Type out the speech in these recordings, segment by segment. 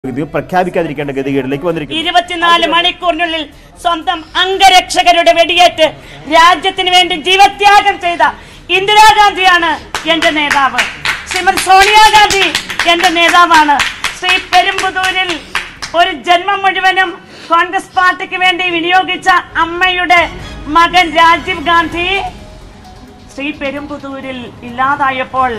ഇത് പ്രഖ്യാപിക്കാതിരിക്കേണ്ട ഗതികേടിലേക്ക് വന്നിരിക്കുന്നു ഇരുപത്തിനാല് മണിക്കൂറിനുള്ളിൽ സ്വന്തം അംഗരക്ഷകരുടെ വെടിയേറ്റ് രാജ്യത്തിന് വേണ്ടി ജീവത്യാഗം ചെയ്ത ഇന്ദിരാഗാന്ധിയാണ് എന്റെ നേതാവ് ശ്രീമതി സോണിയാഗാന്ധി എന്റെ നേതാവാണ് ശ്രീ പെരുമ്പുതൂരിൽ ഒരു ജന്മം മുഴുവനും കോൺഗ്രസ് പാർട്ടിക്ക് വേണ്ടി വിനിയോഗിച്ച അമ്മയുടെ മകൻ രാജീവ് ഗാന്ധി ശ്രീ പെരുമ്പുതൂരിൽ ഇല്ലാതായപ്പോൾ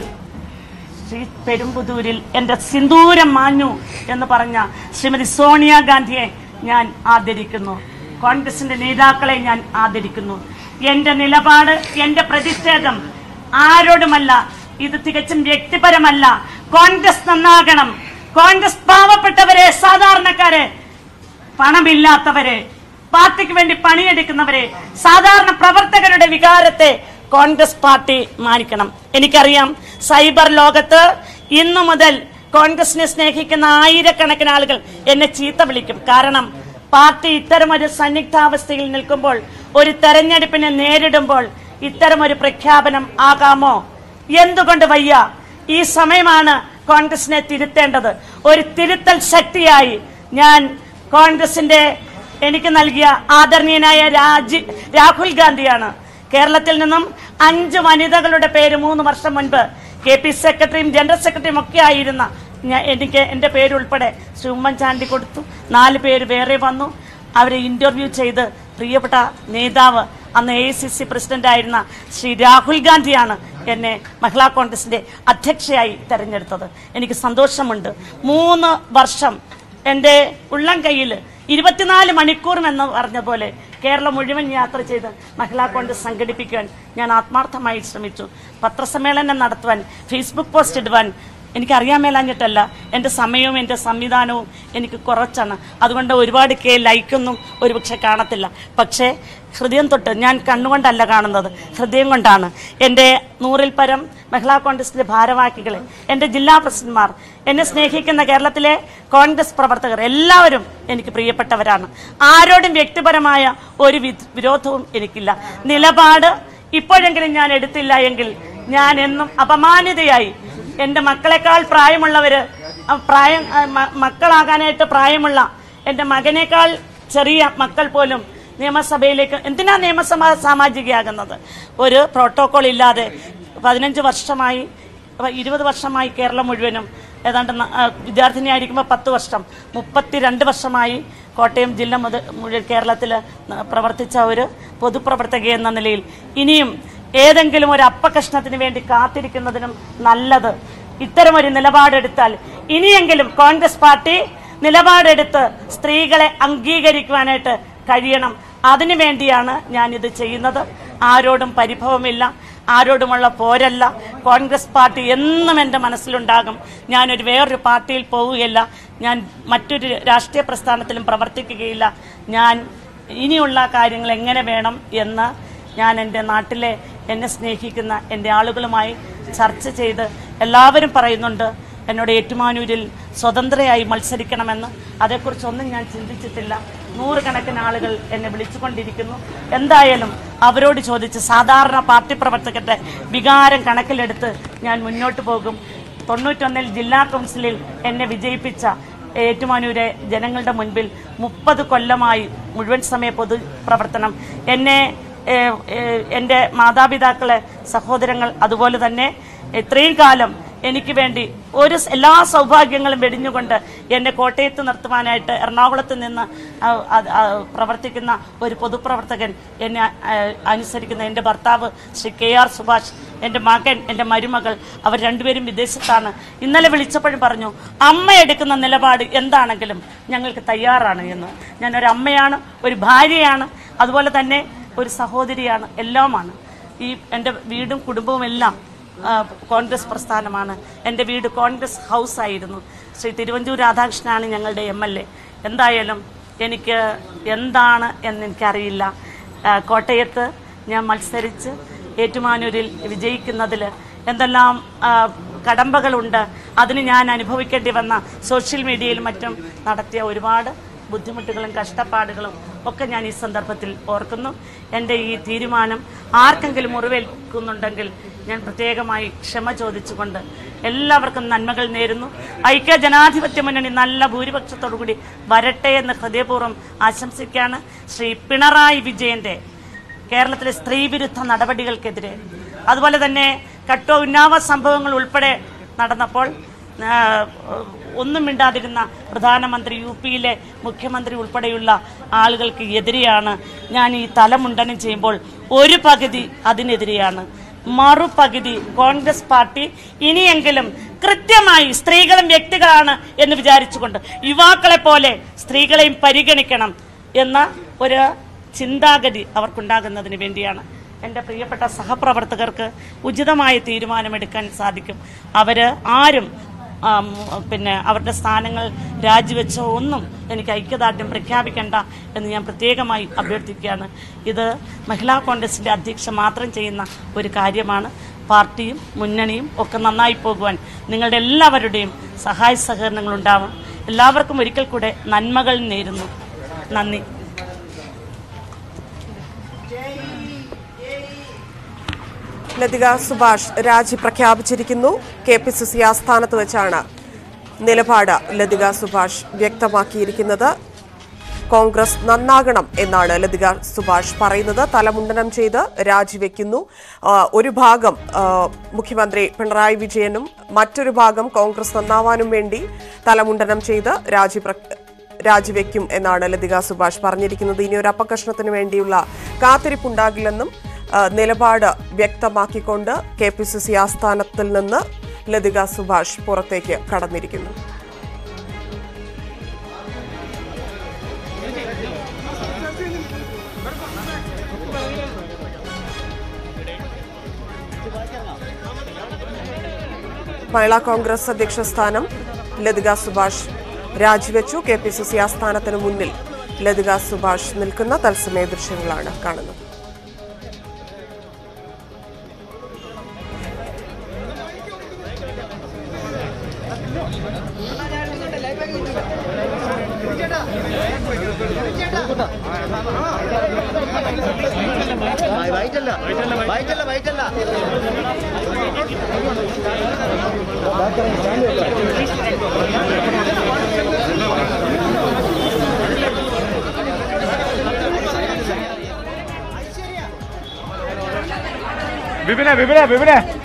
ശ്രീ പെരുമ്പുതൂരിൽ എൻ്റെ സിന്ദൂരം മാഞ്ഞു എന്ന് പറഞ്ഞ ശ്രീമതി സോണിയാഗാന്ധിയെ ഞാൻ ആദരിക്കുന്നു കോൺഗ്രസിന്റെ നേതാക്കളെ ഞാൻ ആദരിക്കുന്നു എൻ്റെ നിലപാട് എൻ്റെ പ്രതിഷേധം ആരോടുമല്ല ഇത് തികച്ചും വ്യക്തിപരമല്ല കോൺഗ്രസ് നന്നാകണം കോൺഗ്രസ് പാവപ്പെട്ടവരെ സാധാരണക്കാരെ പണമില്ലാത്തവരെ പാർട്ടിക്ക് വേണ്ടി പണിയെടുക്കുന്നവരെ സാധാരണ പ്രവർത്തകരുടെ വികാരത്തെ കോൺഗ്രസ് പാർട്ടി മാനിക്കണം എനിക്കറിയാം സൈബർ ലോകത്ത് ഇന്നു മുതൽ കോൺഗ്രസിനെ സ്നേഹിക്കുന്ന ആയിരക്കണക്കിന് ആളുകൾ എന്നെ ചീത്ത വിളിക്കും കാരണം പാർട്ടി ഇത്തരമൊരു സന്നിഗ്ധാവസ്ഥയിൽ നിൽക്കുമ്പോൾ ഒരു തെരഞ്ഞെടുപ്പിനെ നേരിടുമ്പോൾ ഇത്തരമൊരു പ്രഖ്യാപനം ആകാമോ എന്തുകൊണ്ട് വയ്യ ഈ സമയമാണ് കോൺഗ്രസിനെ തിരുത്തേണ്ടത് ഒരു തിരുത്തൽ ശക്തിയായി ഞാൻ കോൺഗ്രസിന്റെ എനിക്ക് നൽകിയ ആദരണീയനായ രാജി രാഹുൽ ഗാന്ധിയാണ് കേരളത്തിൽ നിന്നും അഞ്ച് വനിതകളുടെ പേര് മൂന്ന് വർഷം മുൻപ് കെ പി സെക്രട്ടറിയും ജനറൽ സെക്രട്ടറിയും ഒക്കെ ആയിരുന്ന ഞാൻ എനിക്ക് എൻ്റെ പേര് ഉൾപ്പെടെ ശ്രീ ഉമ്മൻചാണ്ടി കൊടുത്തു നാല് പേര് വേറെ വന്നു അവരെ ഇന്റർവ്യൂ ചെയ്ത് പ്രിയപ്പെട്ട നേതാവ് അന്ന് എ സി സി പ്രസിഡന്റ് ആയിരുന്ന ശ്രീ രാഹുൽ ഗാന്ധിയാണ് എന്നെ മഹിളാ കോൺഗ്രസിന്റെ അധ്യക്ഷയായി തെരഞ്ഞെടുത്തത് എനിക്ക് സന്തോഷമുണ്ട് മൂന്ന് വർഷം എൻ്റെ ഉള്ളം കയ്യിൽ ഇരുപത്തിനാല് മണിക്കൂറും എന്ന് പറഞ്ഞ പോലെ കേരളം മുഴുവൻ യാത്ര ചെയ്ത് മഹിളാ കോൺഗ്രസ് സംഘടിപ്പിക്കുവാൻ ഞാൻ ആത്മാർത്ഥമായി ശ്രമിച്ചു പത്രസമ്മേളനം നടത്തുവാൻ ഫേസ്ബുക്ക് പോസ്റ്റ് ഇടുവാൻ എനിക്കറിയാൻ മേലാഞ്ഞിട്ടല്ല എൻ്റെ സമയവും എൻ്റെ സംവിധാനവും എനിക്ക് കുറച്ചാണ് അതുകൊണ്ട് ഒരുപാട് കെ ലൈക്കൊന്നും ഒരുപക്ഷെ കാണത്തില്ല പക്ഷേ ഹൃദയം തൊട്ട് ഞാൻ കണ്ണുകൊണ്ടല്ല കാണുന്നത് ഹൃദയം കൊണ്ടാണ് എൻ്റെ നൂറിൽ പരം മഹിളാ കോൺഗ്രസിൻ്റെ ഭാരവാഹികളെ എൻ്റെ ജില്ലാ പ്രസിഡന്റ്മാർ എന്നെ സ്നേഹിക്കുന്ന കേരളത്തിലെ കോൺഗ്രസ് പ്രവർത്തകർ എല്ലാവരും എനിക്ക് പ്രിയപ്പെട്ടവരാണ് ആരോടും വ്യക്തിപരമായ ഒരു വി- വിരോധവും എനിക്കില്ല നിലപാട് ഇപ്പോഴെങ്കിലും ഞാൻ എടുത്തില്ല എങ്കിൽ ഞാൻ എന്നും അപമാനിതയായി എൻ്റെ മക്കളെക്കാൾ പ്രായമുള്ളവര് ആ, പ്രായം ആ, മ- മക്കളാകാനായിട്ട് പ്രായമുള്ള എൻ്റെ മകനേക്കാൾ ചെറിയ മക്കൾ പോലും നിയമസഭയിലേക്ക് എന്തിനാ നിയമസഭ സാമാജികയാകുന്നത് ഒരു പ്രോട്ടോകോൾ ഇല്ലാതെ പതിനഞ്ച് വർഷമായി അപ്പൊ ഇരുപത് വർഷമായി കേരളം മുഴുവനും ഏതാണ്ട് ന- ആ, വിദ്യാർത്ഥിനിയായിരിക്കുമ്പോൾ പത്ത് വർഷം മുപ്പത്തിരണ്ട് വർഷമായി കോട്ടയം ജില്ല മുതൽ മുഴുവൻ കേരളത്തിൽ പ്രവർത്തിച്ച ഒരു പൊതുപ്രവർത്തക എന്ന നിലയിൽ ഇനിയും ഏതെങ്കിലും ഒരു അപ്പകഷ്ണത്തിന് വേണ്ടി കാത്തിരിക്കുന്നതിനും നല്ലത് ഇത്തരമൊരു നിലപാടെടുത്താൽ ഇനിയെങ്കിലും കോൺഗ്രസ് പാർട്ടി നിലപാടെടുത്ത് സ്ത്രീകളെ അംഗീകരിക്കുവാനായിട്ട് കഴിയണം അതിനു വേണ്ടിയാണ് ഞാനിത് ചെയ്യുന്നത് ആരോടും പരിഭവമില്ല ആരോടുമുള്ള പോരല്ല കോൺഗ്രസ് പാർട്ടി എന്നും എൻ്റെ മനസ്സിലുണ്ടാകും ഞാനൊരു വേറൊരു പാർട്ടിയിൽ പോവുകയില്ല ഞാൻ മറ്റൊരു രാഷ്ട്രീയ പ്രസ്ഥാനത്തിലും പ്രവർത്തിക്കുകയില്ല ഞാൻ ഇനിയുള്ള കാര്യങ്ങൾ എങ്ങനെ വേണം എന്ന് ഞാൻ എൻ്റെ നാട്ടിലെ എന്നെ സ്നേഹിക്കുന്ന എൻ്റെ ആളുകളുമായി ചർച്ച ചെയ്ത് എല്ലാവരും പറയുന്നുണ്ട് എന്നോട് ഏറ്റുമാനൂരിൽ സ്വതന്ത്രയായി മത്സരിക്കണമെന്ന് അതേക്കുറിച്ചൊന്നും ഞാൻ ചിന്തിച്ചിട്ടില്ല നൂറുകണക്കിന് ആളുകൾ എന്നെ വിളിച്ചുകൊണ്ടിരിക്കുന്നു എന്തായാലും അവരോട് ചോദിച്ച് സാധാരണ പാർട്ടി പ്രവർത്തകരുടെ വികാരം കണക്കിലെടുത്ത് ഞാൻ മുന്നോട്ട് പോകും തൊണ്ണൂറ്റൊന്നിൽ ജില്ലാ കൗൺസിലിൽ എന്നെ വിജയിപ്പിച്ച ഏറ്റുമാനൂരെ ജനങ്ങളുടെ മുൻപിൽ മുപ്പത് കൊല്ലമായി മുഴുവൻ സമയ പൊതുപ്രവർത്തനം എന്നെ ഏഹ്, ഏഹ്, എൻ്റെ മാതാപിതാക്കളെ സഹോദരങ്ങൾ അതുപോലെ തന്നെ ഇത്രയും കാലം എനിക്ക് വേണ്ടി ഒരു സ് എല്ലാ സൗഭാഗ്യങ്ങളും വെടിഞ്ഞുകൊണ്ട് എന്നെ കോട്ടയത്ത് നിർത്തുവാനായിട്ട് എറണാകുളത്ത് നിന്ന് ആ, അത്, ആ, പ്രവർത്തിക്കുന്ന ഒരു പൊതുപ്രവർത്തകൻ എന്നെ ആ, അനുസരിക്കുന്ന എൻ്റെ ഭർത്താവ് ശ്രീ കെ ആർ സുഭാഷ് എൻ്റെ മകൻ എൻ്റെ മരുമകൾ അവർ രണ്ടുപേരും വിദേശത്താണ് ഇന്നലെ വിളിച്ചപ്പോഴും പറഞ്ഞു അമ്മ എടുക്കുന്ന നിലപാട് എന്താണെങ്കിലും ഞങ്ങൾക്ക് തയ്യാറാണ് എന്ന് ഞാനൊരു അമ്മയാണ് ഒരു ഭാര്യയാണ് അതുപോലെ തന്നെ ഒരു സഹോദരിയാണ് എല്ലാമാണ് ഈ എൻ്റെ വീടും കുടുംബവും എല്ലാം ആ, കോൺഗ്രസ് പ്രസ്ഥാനമാണ് എൻ്റെ വീട് കോൺഗ്രസ് ഹൗസ് ആയിരുന്നു ശ്രീ തിരുവഞ്ചൂർ രാധാകൃഷ്ണനാണ് ഞങ്ങളുടെ എം എൽ എ എന്തായാലും എനിക്ക് എന്താണ് എന്ന് എനിക്കറിയില്ല ആ, കോട്ടയത്ത് ഞാൻ മത്സരിച്ച് ഏറ്റുമാനൂരിൽ വിജയിക്കുന്നതിൽ എന്തെല്ലാം ആ, കടമ്പകളുണ്ട് അതിന് ഞാൻ അനുഭവിക്കേണ്ടി വന്ന സോഷ്യൽ മീഡിയയിലും മറ്റും നടത്തിയ ഒരുപാട് ബുദ്ധിമുട്ടുകളും കഷ്ടപ്പാടുകളും ഒക്കെ ഞാൻ ഈ സന്ദർഭത്തിൽ ഓർക്കുന്നു എൻ്റെ ഈ തീരുമാനം ആർക്കെങ്കിലും മുറിവേൽക്കുന്നുണ്ടെങ്കിൽ ഞാൻ പ്രത്യേകമായി ക്ഷമ ചോദിച്ചുകൊണ്ട് എല്ലാവർക്കും നന്മകൾ നേരുന്നു ഐക്യ ജനാധിപത്യ മുന്നണി നല്ല ഭൂരിപക്ഷത്തോടു കൂടി വരട്ടെ എന്ന് ഹൃദയപൂർവ്വം ആശംസിക്കുകയാണ് ശ്രീ പിണറായി വിജയന്റെ കേരളത്തിലെ സ്ത്രീവിരുദ്ധ നടപടികൾക്കെതിരെ അതുപോലെ തന്നെ കട്ടോ ഉന്നാവ സംഭവങ്ങൾ ഉൾപ്പെടെ നടന്നപ്പോൾ ആ, ഒന്നും മിണ്ടാതിരുന്ന പ്രധാനമന്ത്രി യു പിയിലെ മുഖ്യമന്ത്രി ഉൾപ്പെടെയുള്ള ആളുകൾക്ക് എതിരെയാണ് ഞാൻ ഈ തലമുണ്ടനം ചെയ്യുമ്പോൾ ഒരു പകുതി അതിനെതിരെയാണ് മറുപകുതി കോൺഗ്രസ് പാർട്ടി ഇനിയെങ്കിലും കൃത്യമായി സ്ത്രീകളും വ്യക്തികളാണ് എന്ന് വിചാരിച്ചുകൊണ്ട് യുവാക്കളെ പോലെ സ്ത്രീകളെയും പരിഗണിക്കണം എന്ന ഒരു ചിന്താഗതി അവർക്കുണ്ടാകുന്നതിന് വേണ്ടിയാണ് എൻ്റെ പ്രിയപ്പെട്ട സഹപ്രവർത്തകർക്ക് ഉചിതമായ തീരുമാനമെടുക്കാൻ സാധിക്കും അവർ ആരും ആം, പിന്നെ അവരുടെ സ്ഥാനങ്ങൾ രാജിവെച്ചോ ഒന്നും എനിക്ക് ഐക്യദാർഢ്യം പ്രഖ്യാപിക്കേണ്ട എന്ന് ഞാൻ പ്രത്യേകമായി അഭ്യർത്ഥിക്കുകയാണ് ഇത് മഹിളാ കോൺഗ്രസിൻ്റെ അധ്യക്ഷ മാത്രം ചെയ്യുന്ന ഒരു കാര്യമാണ് പാർട്ടിയും മുന്നണിയും ഒക്കെ നന്നായി പോകുവാൻ നിങ്ങളുടെ എല്ലാവരുടെയും സഹായ സഹകരണങ്ങൾ ഉണ്ടാവും എല്ലാവർക്കും ഒരിക്കൽ കൂടെ നന്മകൾ നേരുന്നു നന്ദി ലതിക സുഭാഷ് രാജി പ്രഖ്യാപിച്ചിരിക്കുന്നു കെ പി സി സി ആസ്ഥാനത്ത് വെച്ചാണ് നിലപാട് ലതിക സുഭാഷ് വ്യക്തമാക്കിയിരിക്കുന്നത് കോൺഗ്രസ് നന്നാകണം എന്നാണ് ലതിക സുഭാഷ് പറയുന്നത് തലമുണ്ടനം ചെയ്ത് രാജിവെക്കുന്നു ആ, ഒരു ഭാഗം ആ, മുഖ്യമന്ത്രി പിണറായി വിജയനും മറ്റൊരു ഭാഗം കോൺഗ്രസ് നന്നാവാനും വേണ്ടി തലമുണ്ടനം ചെയ്ത് രാജി പ്ര- രാജിവെക്കും എന്നാണ് ലതിക സുഭാഷ് പറഞ്ഞിരിക്കുന്നത് ഇനി ഒരു അപകർഷണത്തിന് വേണ്ടിയുള്ള കാത്തിരിപ്പുണ്ടാകില്ലെന്നും ആ, നിലപാട് വ്യക്തമാക്കിക്കൊണ്ട് കെ പി സി സി ആസ്ഥാനത്തിൽ നിന്ന് ലതിക സുഭാഷ് പുറത്തേക്ക് കടന്നിരിക്കുന്നു മഹിളാ കോൺഗ്രസ് അധ്യക്ഷ സ്ഥാനം ലതിക സുഭാഷ് രാജിവെച്ചു കെ പി സി സി ആസ്ഥാനത്തിന് മുന്നിൽ ലതിക സുഭാഷ് നിൽക്കുന്ന തത്സമയ ദൃശ്യങ്ങളാണ് കാണുന്നത് വൈറ്റല്ല വൈറ്റല്ല വൈറ്റല്ല വിപിനെ വിപിനെ വിപിനെ